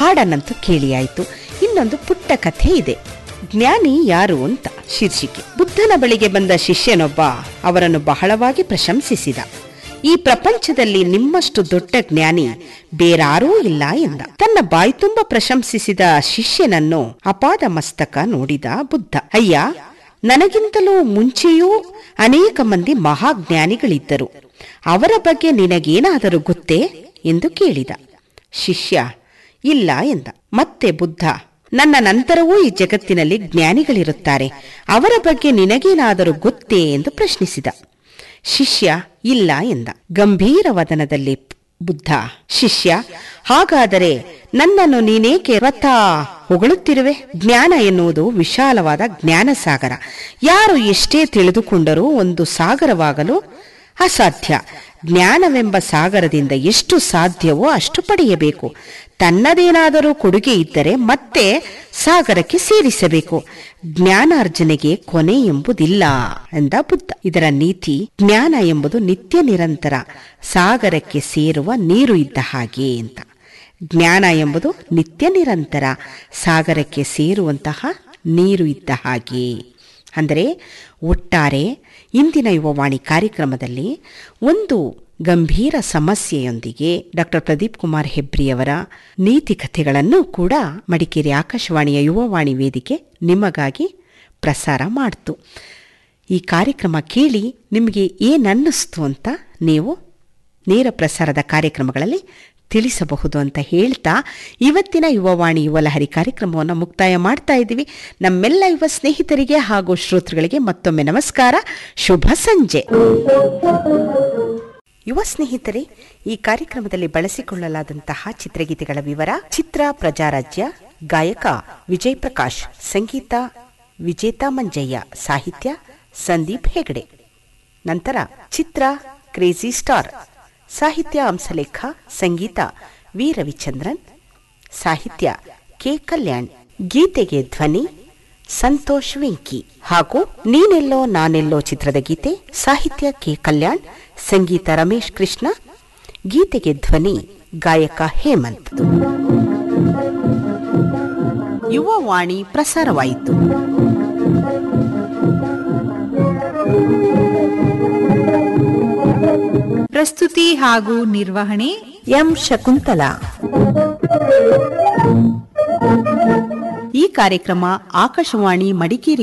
ಹಾಡನ್ನಂತೂ ಕೇಳಿಯಾಯಿತು ಇನ್ನೊಂದು ಪುಟ್ಟ ಕಥೆ ಇದೆ ಜ್ಞಾನಿ ಯಾರು ಅಂತ ಶೀರ್ಷಿಕೆ ಬುದ್ಧನ ಬಳಿಗೆ ಬಂದ ಶಿಷ್ಯನೊಬ್ಬ ಅವರನ್ನು ಬಹಳವಾಗಿ ಪ್ರಶಂಸಿಸಿದ ಈ ಪ್ರಪಂಚದಲ್ಲಿ ನಿಮ್ಮಷ್ಟು ದೊಡ್ಡ ಜ್ಞಾನಿ ಬೇರಾರೂ ಇಲ್ಲ ಎಂದ ತನ್ನ ಬಾಯ್ತುಂಬ ಪ್ರಶಂಸಿಸಿದ ಶಿಷ್ಯನನ್ನು ಅಪಾದ ಮಸ್ತಕ ನೋಡಿದ ಬುದ್ಧ ಅಯ್ಯ ನನಗಿಂತಲೂ ಮುಂಚೆಯೂ ಅನೇಕ ಮಂದಿ ಮಹಾಜ್ಞಾನಿಗಳಿದ್ದರು ಅವರ ಬಗ್ಗೆ ನಿನಗೇನಾದರೂ ಗೊತ್ತೇ ಎಂದು ಕೇಳಿದ ಶಿಷ್ಯ ಇಲ್ಲ ಎಂದ ಮತ್ತೆ ಬುದ್ಧ ನನ್ನ ನಂತರವೂ ಈ ಜಗತ್ತಿನಲ್ಲಿ ಜ್ಞಾನಿಗಳಿರುತ್ತಾರೆ ಅವರ ಬಗ್ಗೆ ನಿನಗೇನಾದರೂ ಗೊತ್ತೇ ಎಂದು ಪ್ರಶ್ನಿಸಿದ ಶಿಷ್ಯ ಇಲ್ಲ ಎಂದ ಗಂಭೀರ ವದನದಲ್ಲಿ ಬುದ್ಧ ಶಿಷ್ಯ ಹಾಗಾದರೆ ನನ್ನನ್ನು ನೀನೇಕೆ ರಥ ಹೊಗಳುತ್ತಿರುವೆ ಜ್ಞಾನ ಎನ್ನುವುದು ವಿಶಾಲವಾದ ಜ್ಞಾನ ಸಾಗರ ಯಾರು ಎಷ್ಟೇ ತಿಳಿದುಕೊಂಡರೂ ಒಂದು ಸಾಗರವಾಗಲು ಅಸಾಧ್ಯ ಜ್ಞಾನವೆಂಬ ಸಾಗರದಿಂದ ಎಷ್ಟು ಸಾಧ್ಯವೋ ಅಷ್ಟು ಪಡೆಯಬೇಕು ತನ್ನದೇನಾದರೂ ಕೊಡುಗೆ ಇದ್ದರೆ ಮತ್ತೆ ಸಾಗರಕ್ಕೆ ಸೇರಿಸಬೇಕು ಜ್ಞಾನಾರ್ಜನೆಗೆ ಕೊನೆ ಎಂಬುದಿಲ್ಲ ಎಂದ ಬುದ್ಧ ಇದರ ನೀತಿ ಜ್ಞಾನ ಎಂಬುದು ನಿತ್ಯ ನಿರಂತರ ಸಾಗರಕ್ಕೆ ಸೇರುವ ನೀರು ಇದ್ದ ಹಾಗೆ ಅಂತ ಜ್ಞಾನ ಎಂಬುದು ನಿತ್ಯ ನಿರಂತರ ಸಾಗರಕ್ಕೆ ಸೇರುವಂತಹ ನೀರು ಇದ್ದ ಹಾಗೆ ಅಂದರೆ ಒಟ್ಟಾರೆ ಇಂದಿನ ಯುವವಾಣಿ ಕಾರ್ಯಕ್ರಮದಲ್ಲಿ ಒಂದು ಗಂಭೀರ ಸಮಸ್ಯೆಯೊಂದಿಗೆ ಡಾಕ್ಟರ್ ಪ್ರದೀಪ್ ಕುಮಾರ್ ಹೆಬ್ರಿಯವರ ನೀತಿ ಕಥೆಗಳನ್ನು ಕೂಡ ಮಡಿಕೇರಿ ಆಕಾಶವಾಣಿಯ ಯುವವಾಣಿ ವೇದಿಕೆ ನಿಮಗಾಗಿ ಪ್ರಸಾರ ಮಾಡ್ತು ಈ ಕಾರ್ಯಕ್ರಮ ಕೇಳಿ ನಿಮಗೆ ಏನನ್ನಿಸ್ತು ಅಂತ ನೀವು ನೇರ ಪ್ರಸಾರದ ಕಾರ್ಯಕ್ರಮಗಳಲ್ಲಿ ತಿಳಿಸಬಹುದು ಅಂತ ಹೇಳ್ತಾ ಇವತ್ತಿನ ಯುವವಾಣಿ ಯುವಲಹರಿ ಕಾರ್ಯಕ್ರಮವನ್ನು ಮುಕ್ತಾಯ ಮಾಡ್ತಾ ಇದ್ದೀವಿ ನಮ್ಮೆಲ್ಲ ಯುವ ಸ್ನೇಹಿತರಿಗೆ ಹಾಗೂ ಶ್ರೋತೃಗಳಿಗೆ ಮತ್ತೊಮ್ಮೆ ನಮಸ್ಕಾರ ಶುಭ ಸಂಜೆ ಯುವ ಸ್ನೇಹಿತರೆ ಈ ಕಾರ್ಯಕ್ರಮದಲ್ಲಿ ಬಳಸಿಕೊಳ್ಳಲಾದಂತಹ ಚಿತ್ರಗೀತೆಗಳ ವಿವರ ಚಿತ್ರ ಪ್ರಜಾರಾಜ್ಯ ಗಾಯಕ ವಿಜಯ್ ಪ್ರಕಾಶ್ ಸಂಗೀತ ವಿಜೇತಾ ಮಂಜಯ್ಯ ಸಾಹಿತ್ಯ ಸಂದೀಪ್ ಹೆಗಡೆ ನಂತರ ಚಿತ್ರ ಕ್ರೇಜಿ ಸ್ಟಾರ್ ಸಾಹಿತ್ಯ ಅಂಶಲೇಖ ಸಂಗೀತ ವಿ ರವಿಚಂದ್ರನ್ ಸಾಹಿತ್ಯ ಕೆ ಕಲ್ಯಾಣ್ ಗೀತೆಗೆ ಧ್ವನಿ ಸಂತೋಷ್ ವೆಂಕಿ ಹಾಗೂ ನೀನೆಲ್ಲೋ ನಾನೆಲ್ಲೋ ಚಿತ್ರದ ಗೀತೆ ಸಾಹಿತ್ಯ ಕೆ ಕಲ್ಯಾಣ್ ಸಂಗೀತ ರಮೇಶ್ ಕೃಷ್ಣ ಗೀತೆಗೆ ಧ್ವನಿ ಗಾಯಕ ಹೇಮಂತ್ ಯುವವಾಣಿ ಪ್ರಸಾರವಾಯಿತು ಪ್ರಸ್ತುತಿ ಹಾಗೂ ನಿರ್ವಹಣೆ ಎಂ ಶಕುಂತಲಾ ಈ ಕಾರ್ಯಕ್ರಮ ಆಕಾಶವಾಣಿ ಮಡಿಕೇರಿ